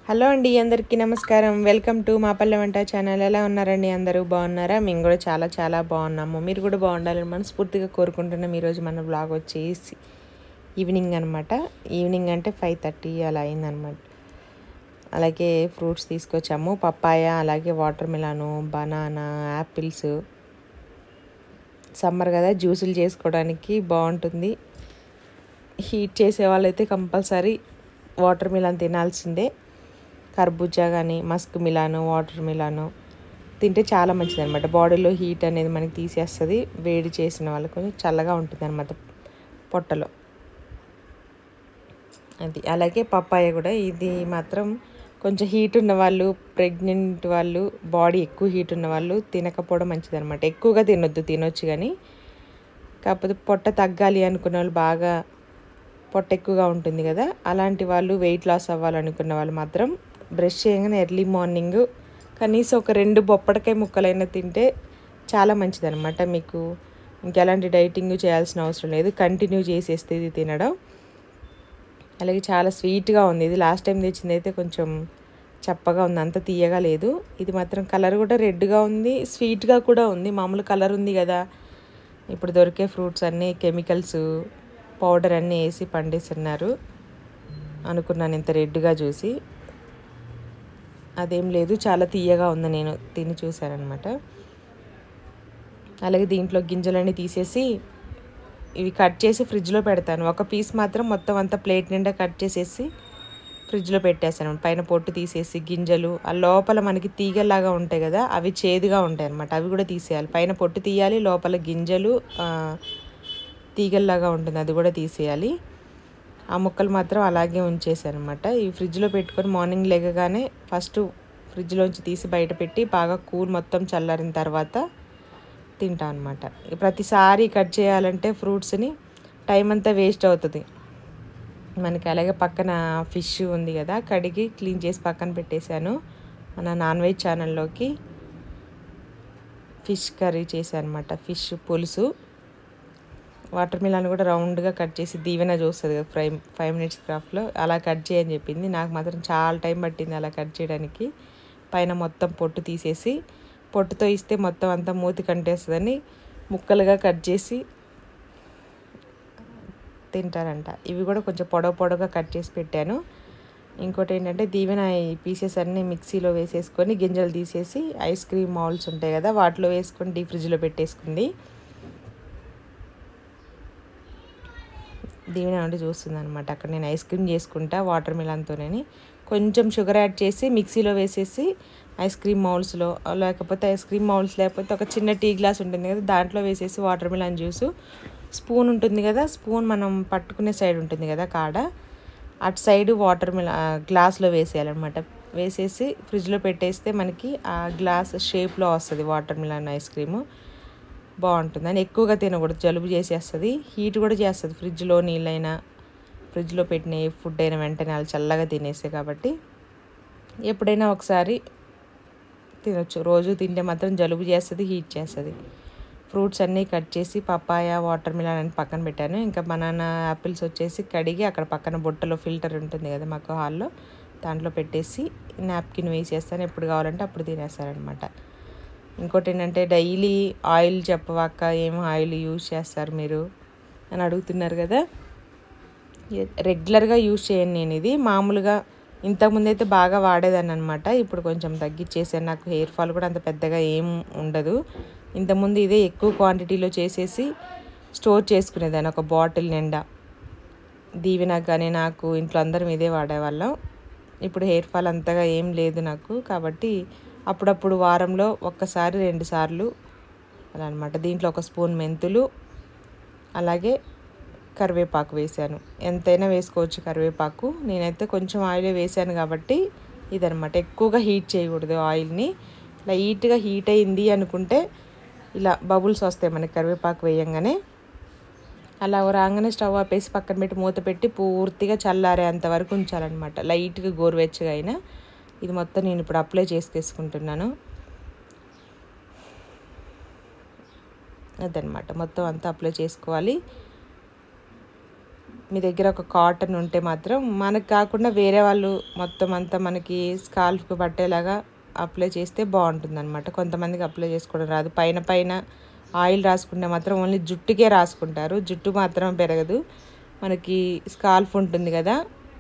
hello అండి అందరికీ నమస్కారం వెల్కమ్ టు మా పల్లె వంట ఛానల్ ఎలా ఉన్నారండి అందరూ బాగున్నారా మేము కూడా చాలా చాలా బాగున్నాము మీరు కూడా బాగుండాలని మనస్ఫూర్తిగా కోరుకుంటున్నాం ఈరోజు మన బ్లాగ్ వచ్చేసి ఈవినింగ్ అనమాట ఈవినింగ్ అంటే ఫైవ్ థర్టీ అలా అయిందనమాట అలాగే ఫ్రూట్స్ తీసుకొచ్చాము పప్పాయ అలాగే watermelon banana apples summer కదా జ్యూసులు చేసుకోవడానికి బాగుంటుంది హీట్ చేసే వాళ్ళైతే కంపల్సరీ వాటర్ మిలాన్ తినాల్సిందే కర్బూజా కానీ మస్క్ మిలాను వాటర్ మిలాను తింటే చాలా మంచిది అనమాట బాడీలో హీట్ అనేది మనకి తీసేస్తుంది వేడి చేసిన వాళ్ళకు చల్లగా ఉంటుంది అనమాట పొట్టలో అది అలాగే పప్పాయ కూడా ఇది మాత్రం కొంచెం హీట్ ఉన్న వాళ్ళు ప్రెగ్నెంట్ వాళ్ళు బాడీ ఎక్కువ హీట్ ఉన్న వాళ్ళు తినకపోవడం మంచిది అనమాట ఎక్కువగా తినొద్దు తినొచ్చు కానీ కాకపోతే పొట్ట తగ్గాలి అనుకున్న వాళ్ళు బాగా పొట్ట ఎక్కువగా ఉంటుంది కదా అలాంటి వాళ్ళు వెయిట్ లాస్ అవ్వాలనుకున్న వాళ్ళు మాత్రం బ్రష్ చేయగానే ఎర్లీ మార్నింగ్ కనీసం ఒక రెండు బొప్పడికాయ ముక్కలైనా తింటే చాలా మంచిది అనమాట మీకు ఇంకెలాంటి డైటింగ్ చేయాల్సిన అవసరం లేదు కంటిన్యూ చేసేస్తే ఇది తినడం అలాగే చాలా స్వీట్గా ఉంది ఇది లాస్ట్ టైం తెచ్చింది అయితే కొంచెం చప్పగా ఉంది అంత తీయగా లేదు ఇది మాత్రం కలర్ కూడా రెడ్గా ఉంది స్వీట్గా కూడా ఉంది మామూలు కలర్ ఉంది కదా ఇప్పుడు దొరికే ఫ్రూట్స్ అన్నీ కెమికల్స్ పౌడర్ అన్నీ వేసి పండిస్తున్నారు అనుకున్నాను ఇంత రెడ్గా చూసి అదేం లేదు చాలా తీయగా ఉంది నేను తిని చూశానమాట అలాగే దీంట్లో గింజలన్నీ తీసేసి ఇవి కట్ చేసి ఫ్రిడ్జ్లో పెడతాను ఒక పీస్ మాత్రం మొత్తం అంతా ప్లేట్ నిండా కట్ చేసేసి ఫ్రిడ్జ్లో పెట్టేస్తాను పైన పొట్టు తీసేసి గింజలు ఆ లోపల మనకి తీగల్లాగా ఉంటాయి కదా అవి చేదుగా ఉంటాయి అనమాట అవి కూడా తీసేయాలి పైన పొట్టు తీయాలి లోపల గింజలు తీగల్లాగా ఉంటుంది అది కూడా తీసేయాలి ఆ ముక్కలు మాత్రం అలాగే ఉంచేసాను అనమాట ఈ ఫ్రిడ్జ్లో పెట్టుకొని మార్నింగ్ లేగగానే ఫస్ట్ ఫ్రిడ్జ్లోంచి తీసి బయట పెట్టి బాగా కూల్ మొత్తం చల్లారిన తర్వాత తింటాం అనమాట ప్రతిసారి కట్ చేయాలంటే ఫ్రూట్స్ని టైం అంతా వేస్ట్ అవుతుంది మనకి అలాగే పక్కన ఫిష్ ఉంది కదా కడిగి క్లీన్ చేసి పక్కన పెట్టేశాను మన నాన్ వెజ్ ఛానల్లోకి ఫిష్ కర్రీ చేశాను అనమాట ఫిష్ పులుసు వాటర్ మిలాన్ కూడా రౌండ్గా కట్ చేసి దీవెన చూస్తుంది కదా ఫైవ్ ఫైవ్ మినిట్స్ క్రాఫ్ట్లో అలా కట్ చేయని చెప్పింది నాకు మాత్రం చాలా టైం పట్టింది అలా కట్ చేయడానికి పైన మొత్తం పొట్టు తీసేసి పొట్టుతో ఇస్తే మొత్తం అంతా మూతి కంటేస్తుందని ముక్కలుగా కట్ చేసి తింటారంట ఇవి కూడా కొంచెం పొడవు పొడవుగా కట్ చేసి పెట్టాను ఇంకోటి ఏంటంటే దీవెన ఈ పీసెస్ అన్నీ మిక్సీలో వేసేసుకొని గింజలు తీసేసి ఐస్ క్రీమ్ మౌల్స్ ఉంటాయి కదా వాటిలో వేసుకొని డీ ఫ్రిడ్జ్లో పెట్టేసుకుంది దీవెన నుండి చూస్తుంది అనమాట అక్కడ నేను ఐస్ క్రీమ్ చేసుకుంటా వాటర్ మిలాన్తోనే కొంచెం షుగర్ యాడ్ చేసి మిక్సీలో వేసేసి ఐస్ క్రీమ్ మౌల్స్లో లేకపోతే ఐస్ క్రీమ్ మౌల్స్ లేకపోతే ఒక చిన్న టీ గ్లాస్ ఉంటుంది కదా దాంట్లో వేసేసి వాటర్ మిలాన్ జ్యూసు స్పూన్ ఉంటుంది కదా స్పూన్ మనం పట్టుకునే సైడ్ ఉంటుంది కదా కాడ అటు సైడ్ వాటర్ మిలా గ్లాస్లో వేసేయాలన్నమాట వేసేసి ఫ్రిడ్జ్లో పెట్టేస్తే మనకి ఆ గ్లాస్ షేప్లో వస్తుంది వాటర్ మిలాన్ ఐస్ క్రీము బాగుంటుంది అని ఎక్కువగా తినకూడదు జలుబు చేసేస్తుంది హీట్ కూడా చేస్తుంది ఫ్రిడ్జ్లో నీళ్ళైనా ఫ్రిడ్జ్లో పెట్టిన ఏ ఫుడ్ అయినా వెంటనే వాళ్ళు చల్లగా తినేస్తే కాబట్టి ఎప్పుడైనా ఒకసారి తినొచ్చు రోజు తింటే మాత్రం జలుబు చేస్తుంది హీట్ చేస్తుంది ఫ్రూట్స్ అన్నీ కట్ చేసి పప్పాయ వాటర్ మిలాన్ అని పక్కన పెట్టాను ఇంకా బనానా యాపిల్స్ వచ్చేసి కడిగి అక్కడ పక్కన బుట్టలో ఫిల్టర్ ఉంటుంది కదా మాకు హాల్లో దాంట్లో పెట్టేసి నాప్కిన్ వేసేస్తాను ఎప్పుడు కావాలంటే అప్పుడు తినేస్తారనమాట ఇంకోటి ఏంటంటే డైలీ ఆయిల్ చెప్పవాక ఏం ఆయిల్ యూజ్ చేస్తారు మీరు అని అడుగుతున్నారు కదా రెగ్యులర్గా యూజ్ చేయను నేను ఇది మామూలుగా ఇంతకుముందు అయితే బాగా వాడేదాన్ని అనమాట ఇప్పుడు కొంచెం తగ్గించేసాను నాకు హెయిర్ ఫాల్ కూడా అంత పెద్దగా ఏం ఉండదు ఇంతకుముందు ఇదే ఎక్కువ క్వాంటిటీలో చేసేసి స్టోర్ చేసుకునేదాన్ని ఒక బాటిల్ నిండా దీవెనకు కానీ నాకు ఇంట్లో అందరం ఇదే వాడేవాళ్ళం ఇప్పుడు హెయిర్ ఫాల్ అంతగా ఏం లేదు నాకు కాబట్టి అప్పుడప్పుడు వారంలో ఒక్కసారి రెండు సార్లు అలా అనమాట దీంట్లో ఒక స్పూన్ మెంతులు అలాగే కరివేపాకు వేసాను ఎంతైనా వేసుకోవచ్చు కరివేపాకు నేనైతే కొంచెం ఆయిల్ వేసాను కాబట్టి ఇదనమాట ఎక్కువగా హీట్ చేయకూడదు ఆయిల్ని లైట్గా హీట్ అయింది అనుకుంటే ఇలా బబుల్స్ వస్తాయి మనకి కరివేపాకు వేయంగానే అలా రాగానే స్టవ్ ఆపేసి పక్కన పెట్టి మూత పెట్టి పూర్తిగా చల్లారే అంతవరకు ఉంచాలన్నమాట లైట్గా గోరువెచ్చగా అయినా ఇది మొత్తం నేను ఇప్పుడు అప్లై చేసుకేసుకుంటున్నాను అదనమాట మొత్తం అంతా అప్లై చేసుకోవాలి మీ దగ్గర ఒక కాటన్ ఉంటే మాత్రం మనకు కాకుండా వేరే వాళ్ళు మొత్తం అంతా మనకి స్కాల్ఫ్కి పట్టేలాగా అప్లై చేస్తే బాగుంటుంది అనమాట కొంతమందికి అప్లై చేసుకోవడం రాదు పైన పైన ఆయిల్ రాసుకుంటే మాత్రం ఓన్లీ జుట్టుకే రాసుకుంటారు జుట్టు మాత్రం పెరగదు మనకి స్కాల్ఫ్ ఉంటుంది కదా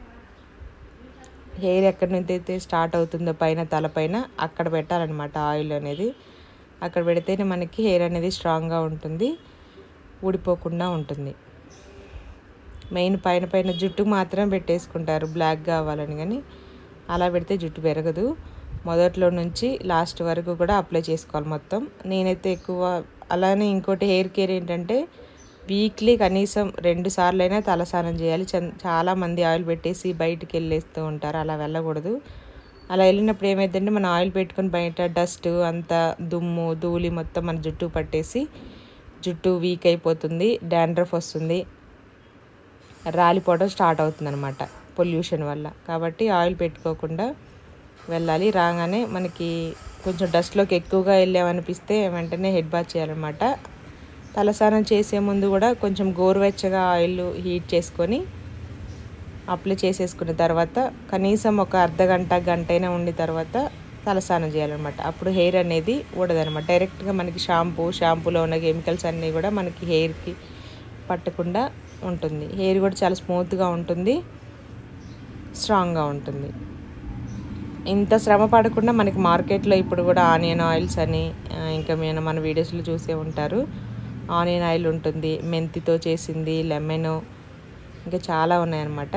హెయిర్ ఎక్కడి నుంచి అయితే స్టార్ట్ అవుతుందో పైన తలపైన అక్కడ పెట్టాలన్నమాట ఆయిల్ అనేది అక్కడ పెడితేనే మనకి హెయిర్ అనేది స్ట్రాంగ్గా ఉంటుంది ఊడిపోకుండా ఉంటుంది మెయిన్ పైన పైన జుట్టు మాత్రం పెట్టేసుకుంటారు బ్లాక్ కావాలని కానీ అలా పెడితే జుట్టు పెరగదు మొదట్లో నుంచి లాస్ట్ వరకు కూడా అప్లై చేసుకోవాలి మొత్తం నేనైతే ఎక్కువ అలానే ఇంకోటి హెయిర్ కేర్ ఏంటంటే వీక్లీ కనీసం రెండు సార్లు అయినా తలస్నానం చేయాలి చన్- చాలా మంది ఆయిల్ పెట్టేసి బయటికి వెళ్ళేస్తూ ఉంటారు అలా వెళ్ళకూడదు అలా వెళ్ళినప్పుడు ఏమైందంటే మనం ఆయిల్ పెట్టుకొని బయట డస్ట్ అంతా దుమ్ము ధూళి మొత్తం మన జుట్టు పట్టేసి జుట్టు వీక్ అయిపోతుంది డాండ్రఫ్ వస్తుంది రాలిపోవడం స్టార్ట్ అవుతుంది అనమాట పొల్యూషన్ వల్ల కాబట్టి ఆయిల్ పెట్టుకోకుండా వెళ్ళాలి రాగానే మనకి కొంచెం డస్ట్లోకి ఎక్కువగా వెళ్ళామనిపిస్తే వెంటనే హెడ్ బాత్ చేయాలన్నమాట తలస్నానం చేసే ముందు కూడా కొంచెం గోరువెచ్చగా ఆయిల్ హీట్ చేసుకొని అప్లై చేసేసుకున్న తర్వాత కనీసం ఒక అర్ధ గంట గంట అయినా ఉండిన తర్వాత తలస్నానం చేయాలన్నమాట అప్పుడు హెయిర్ అనేది ఊడదనమాట డైరెక్ట్గా మనకి షాంపూ షాంపూలో ఉన్న కెమికల్స్ అన్నీ కూడా మనకి హెయిర్కి పట్టకుండా ఉంటుంది హెయిర్ కూడా చాలా స్మూత్గా ఉంటుంది స్ట్రాంగ్గా ఉంటుంది ఇంత శ్రమ పడకుండా మనకి మార్కెట్లో ఇప్పుడు కూడా ఆనియన్ ఆయిల్స్ అని ఆ, ఇంకా మేము మన వీడియోస్లో చూసే ఉంటారు ఆనియన్ ఆయిల్ ఉంటుంది మెంతితో చేసింది లెమన్ ఇంకా చాలా ఉన్నాయన్నమాట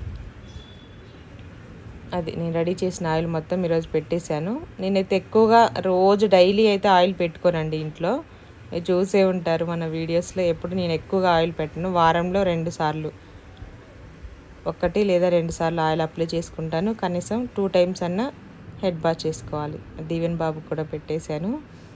అది నేను రెడీ చేసిన ఆయిల్ మొత్తం ఈరోజు పెట్టేశాను నేనైతే ఎక్కువగా రోజు డైలీ అయితే ఆయిల్ పెట్టుకోనండి ఇంట్లో మీరు చూసే ఉంటారు మన వీడియోస్లో ఎప్పుడు నేను ఎక్కువగా ఆయిల్ పెట్టను వారంలో రెండు సార్లు ఒకటి లేదా రెండు సార్లు ఆయిల్ అప్లై చేసుకుంటాను కనీసం టూ టైమ్స్ అన్న హెడ్ బాత్ చేసుకోవాలి దీవెన్ బాబుకి కూడా పెట్టేశాను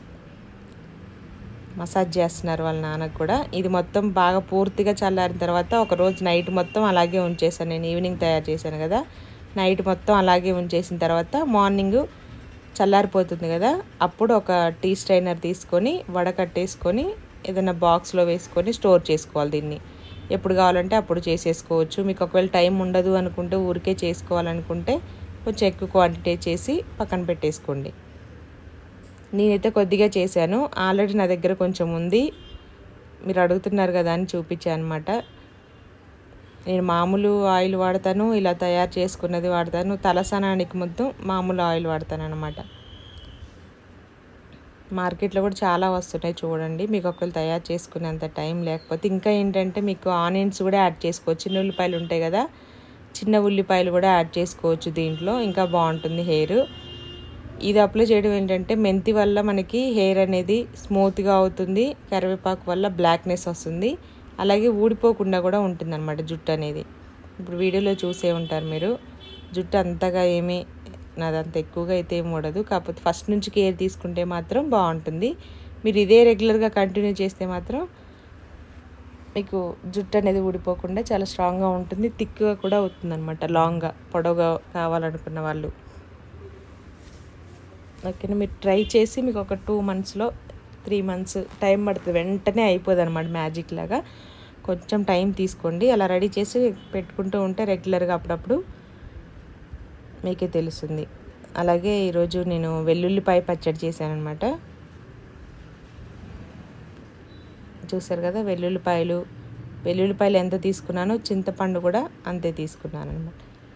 మసాజ్ చేస్తున్నారు వాళ్ళ నాన్నకు కూడా ఇది మొత్తం బాగా పూర్తిగా చల్లారిన తర్వాత ఒక రోజు నైట్ మొత్తం అలాగే ఉంచేసాను నేను ఈవినింగ్ తయారు చేశాను కదా నైట్ మొత్తం అలాగే ఉంచేసిన తర్వాత మార్నింగ్ చల్లారిపోతుంది కదా అప్పుడు ఒక టీ స్ట్రైనర్ తీసుకొని వడకట్టేసుకొని ఏదైనా బాక్స్లో వేసుకొని స్టోర్ చేసుకోవాలి దీన్ని ఎప్పుడు కావాలంటే అప్పుడు చేసేసుకోవచ్చు మీకు ఒకవేళ టైం ఉండదు అనుకుంటే ఊరికే చేసుకోవాలనుకుంటే కొంచెం ఎక్కువ క్వాంటిటీ చేసి పక్కన పెట్టేసుకోండి నేనైతే కొద్దిగా చేశాను ఆల్రెడీ నా దగ్గర కొంచెం ఉంది మీరు అడుగుతున్నారు కదా అని చూపించాను అనమాట నేను మామూలు ఆయిల్ వాడతాను ఇలా తయారు చేసుకున్నది వాడతాను తలసనానికి మొత్తం మామూలు ఆయిల్ వాడతాను అనమాట మార్కెట్లో కూడా చాలా వస్తున్నాయి చూడండి మీకు ఒకవేళ తయారు చేసుకునేంత టైం లేకపోతే ఇంకా ఏంటంటే మీకు ఆనియన్స్ కూడా యాడ్ చేసుకోవచ్చు చిన్న ఉల్లిపాయలు ఉంటాయి కదా చిన్న ఉల్లిపాయలు కూడా యాడ్ చేసుకోవచ్చు దీంట్లో ఇంకా బాగుంటుంది హెయిర్ ఇది అప్లై చేయడం ఏంటంటే మెంతి వల్ల మనకి హెయిర్ అనేది స్మూత్గా అవుతుంది కరివేపాకు వల్ల బ్లాక్నెస్ వస్తుంది అలాగే ఊడిపోకుండా కూడా ఉంటుంది అనమాట జుట్టు అనేది ఇప్పుడు వీడియోలో చూసే ఉంటారు మీరు జుట్టు అంతగా ఏమీ నాదంత ఎక్కువగా అయితే ఏమి ఊడదు కాకపోతే ఫస్ట్ నుంచి కేర్ తీసుకుంటే మాత్రం బాగుంటుంది మీరు ఇదే రెగ్యులర్గా కంటిన్యూ చేస్తే మాత్రం మీకు జుట్టు అనేది ఊడిపోకుండా చాలా స్ట్రాంగ్గా ఉంటుంది థిక్గా కూడా అవుతుంది అనమాట లాంగ్గా పొడవుగా కావాలనుకున్న వాళ్ళు ఓకేనా మీరు ట్రై చేసి మీకు ఒక టూ మంత్స్లో త్రీ మంత్స్ టైం పడుతుంది వెంటనే అయిపోదు అనమాట మ్యాజిక్ లాగా కొంచెం టైం తీసుకోండి అలా రెడీ చేసి పెట్టుకుంటూ ఉంటే రెగ్యులర్గా అప్పుడప్పుడు మీకే తెలుస్తుంది అలాగే ఈరోజు నేను వెల్లుల్లిపాయ పచ్చడి చేశాను అనమాట చూసారు కదా వెల్లుల్లిపాయలు వెల్లుల్లిపాయలు ఎంత తీసుకున్నానో చింతపండు కూడా అంతే తీసుకున్నాను అనమాట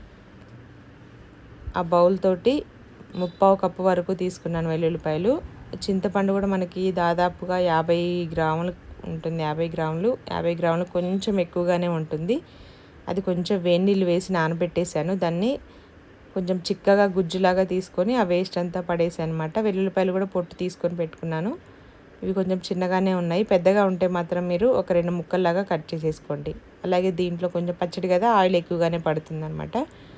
ఆ బౌల్ తోటి ముప్పావు కప్పు వరకు తీసుకున్నాను వెల్లుల్లిపాయలు చింతపండు కూడా మనకి దాదాపుగా యాభై గ్రాములు ఉంటుంది యాభై గ్రాములు యాభై గ్రాములు కొంచెం ఎక్కువగానే ఉంటుంది అది కొంచెం వేడి నీళ్ళు వేసి నానబెట్టేశాను దాన్ని కొంచెం చిక్కగా గుజ్జులాగా తీసుకొని ఆ వేస్ట్ అంతా పడేసాను అనమాట వెల్లుల్లిపాయలు కూడా పొట్టు తీసుకొని పెట్టుకున్నాను ఇవి కొంచెం చిన్నగానే ఉన్నాయి పెద్దగా ఉంటే మాత్రం మీరు ఒక రెండు ముక్కల్లాగా కట్ చేసేసుకోండి అలాగే దీంట్లో కొంచెం పచ్చడి కదా ఆయిల్ ఎక్కువగానే పడుతుంది అనమాట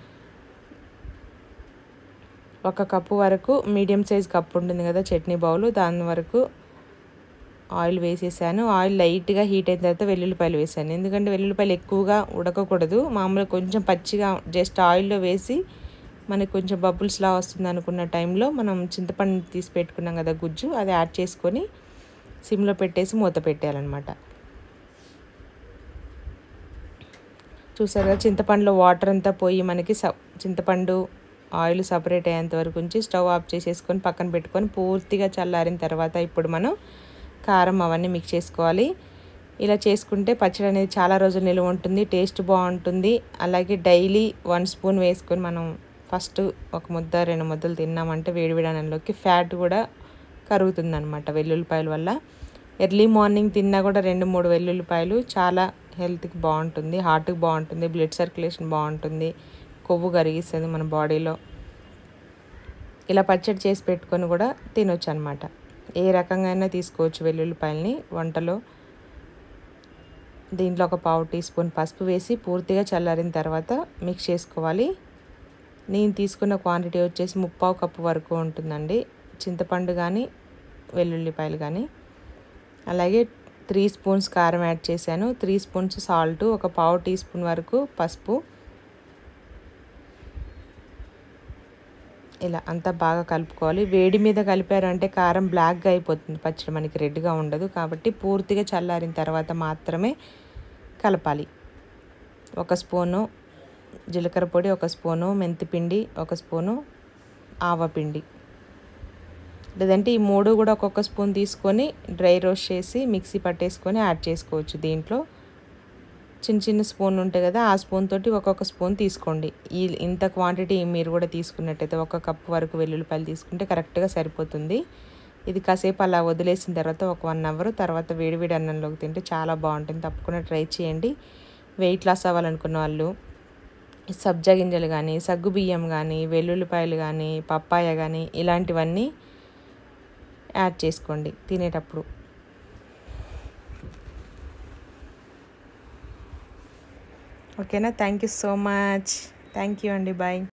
ఒక కప్పు వరకు మీడియం సైజ్ కప్పు ఉంటుంది కదా చట్నీ బౌల్ దాని వరకు ఆయిల్ వేసేసాను ఆయిల్ లైట్గా హీట్ అయిన తర్వాత వెల్లుల్లిపాయలు వేసాను ఎందుకంటే వెల్లుల్లిపాయలు ఎక్కువగా ఉడకకూడదు మామూలుగా కొంచెం పచ్చిగా జస్ట్ ఆయిల్లో వేసి మనకి కొంచెం బబుల్స్లా వస్తుంది అనుకున్న టైంలో మనం చింతపండు తీసి పెట్టుకున్నాం కదా గుజ్జు అది యాడ్ చేసుకొని సిమ్లో పెట్టేసి మూత పెట్టేయాలన్నమాట చూసారు కదా చింతపండులో వాటర్ అంతా పోయి మనకి స చింతపండు ఆయిల్ సపరేట్ అయ్యేంత వరకు ఉంచి స్టవ్ ఆఫ్ చేసేసుకొని పక్కన పెట్టుకొని పూర్తిగా చల్లారిన తర్వాత ఇప్పుడు మనం కారం అవన్నీ మిక్స్ చేసుకోవాలి ఇలా చేసుకుంటే పచ్చడి అనేది చాలా రోజులు నిలువ ఉంటుంది టేస్ట్ బాగుంటుంది అలాగే డైలీ వన్ స్పూన్ వేసుకొని మనం ఫస్ట్ ఒక ముద్ద రెండు ముద్దలు తిన్నామంటే వేడివేడి అన్నంలోకి ఫ్యాట్ కూడా కరుగుతుంది అనమాట వెల్లుల్లిపాయల వల్ల ఎర్లీ మార్నింగ్ తిన్నా కూడా రెండు మూడు వెల్లుల్లిపాయలు చాలా హెల్త్కి బాగుంటుంది హార్ట్కి బాగుంటుంది బ్లడ్ సర్క్యులేషన్ బాగుంటుంది కొవ్వు కరిగిస్తుంది మన బాడీలో ఇలా పచ్చడి చేసి పెట్టుకొని కూడా తినొచ్చు అనమాట ఏ రకంగా అయినా తీసుకోవచ్చు వెల్లుల్లిపాయలని వంటలో దీంట్లో ఒక పావు టీ స్పూన్ పసుపు వేసి పూర్తిగా చల్లారిన తర్వాత మిక్స్ చేసుకోవాలి నేను తీసుకున్న క్వాంటిటీ వచ్చేసి ముప్పావు కప్పు వరకు ఉంటుందండి చింతపండు కానీ వెల్లుల్లిపాయలు కానీ అలాగే త్రీ స్పూన్స్ కారం యాడ్ చేశాను త్రీ స్పూన్స్ సాల్ట్ ఒక పావు టీ స్పూన్ వరకు పసుపు ఇలా అంతా బాగా కలుపుకోవాలి వేడి మీద కలిపారంటే కారం బ్లాక్గా అయిపోతుంది పచ్చడి మనకి రెడ్గా ఉండదు కాబట్టి పూర్తిగా చల్లారిన తర్వాత మాత్రమే కలపాలి ఒక స్పూను జీలకర్ర పొడి ఒక స్పూను మెంతిపిండి ఒక స్పూను ఆవపిండి లేదంటే ఈ మూడు కూడా ఒక్కొక్క స్పూన్ తీసుకొని డ్రై రోస్ట్ చేసి మిక్సీ పట్టేసుకొని యాడ్ చేసుకోవచ్చు దీంట్లో చిన్న చిన్న స్పూన్ ఉంటాయి కదా ఆ స్పూన్ తోటి ఒక్కొక్క స్పూన్ తీసుకోండి ఈ ఇంత క్వాంటిటీ మీరు కూడా తీసుకున్నట్టయితే ఒక కప్పు వరకు వెల్లుల్లిపాయలు తీసుకుంటే కరెక్ట్గా సరిపోతుంది ఇది కాసేపు అలా వదిలేసిన తర్వాత ఒక వన్ అవర్ తర్వాత వేడివేడి అన్నంలోకి తింటే చాలా బాగుంటుంది తప్పకుండా ట్రై చేయండి వెయిట్ లాస్ అవ్వాలనుకున్న వాళ్ళు సబ్జా గింజలు కానీ సగ్గు బియ్యం కానీ వెల్లుల్లిపాయలు కానీ పప్పాయ కానీ ఇలాంటివన్నీ యాడ్ చేసుకోండి తినేటప్పుడు ఓకేనా thank you so much thank you అండి బాయ్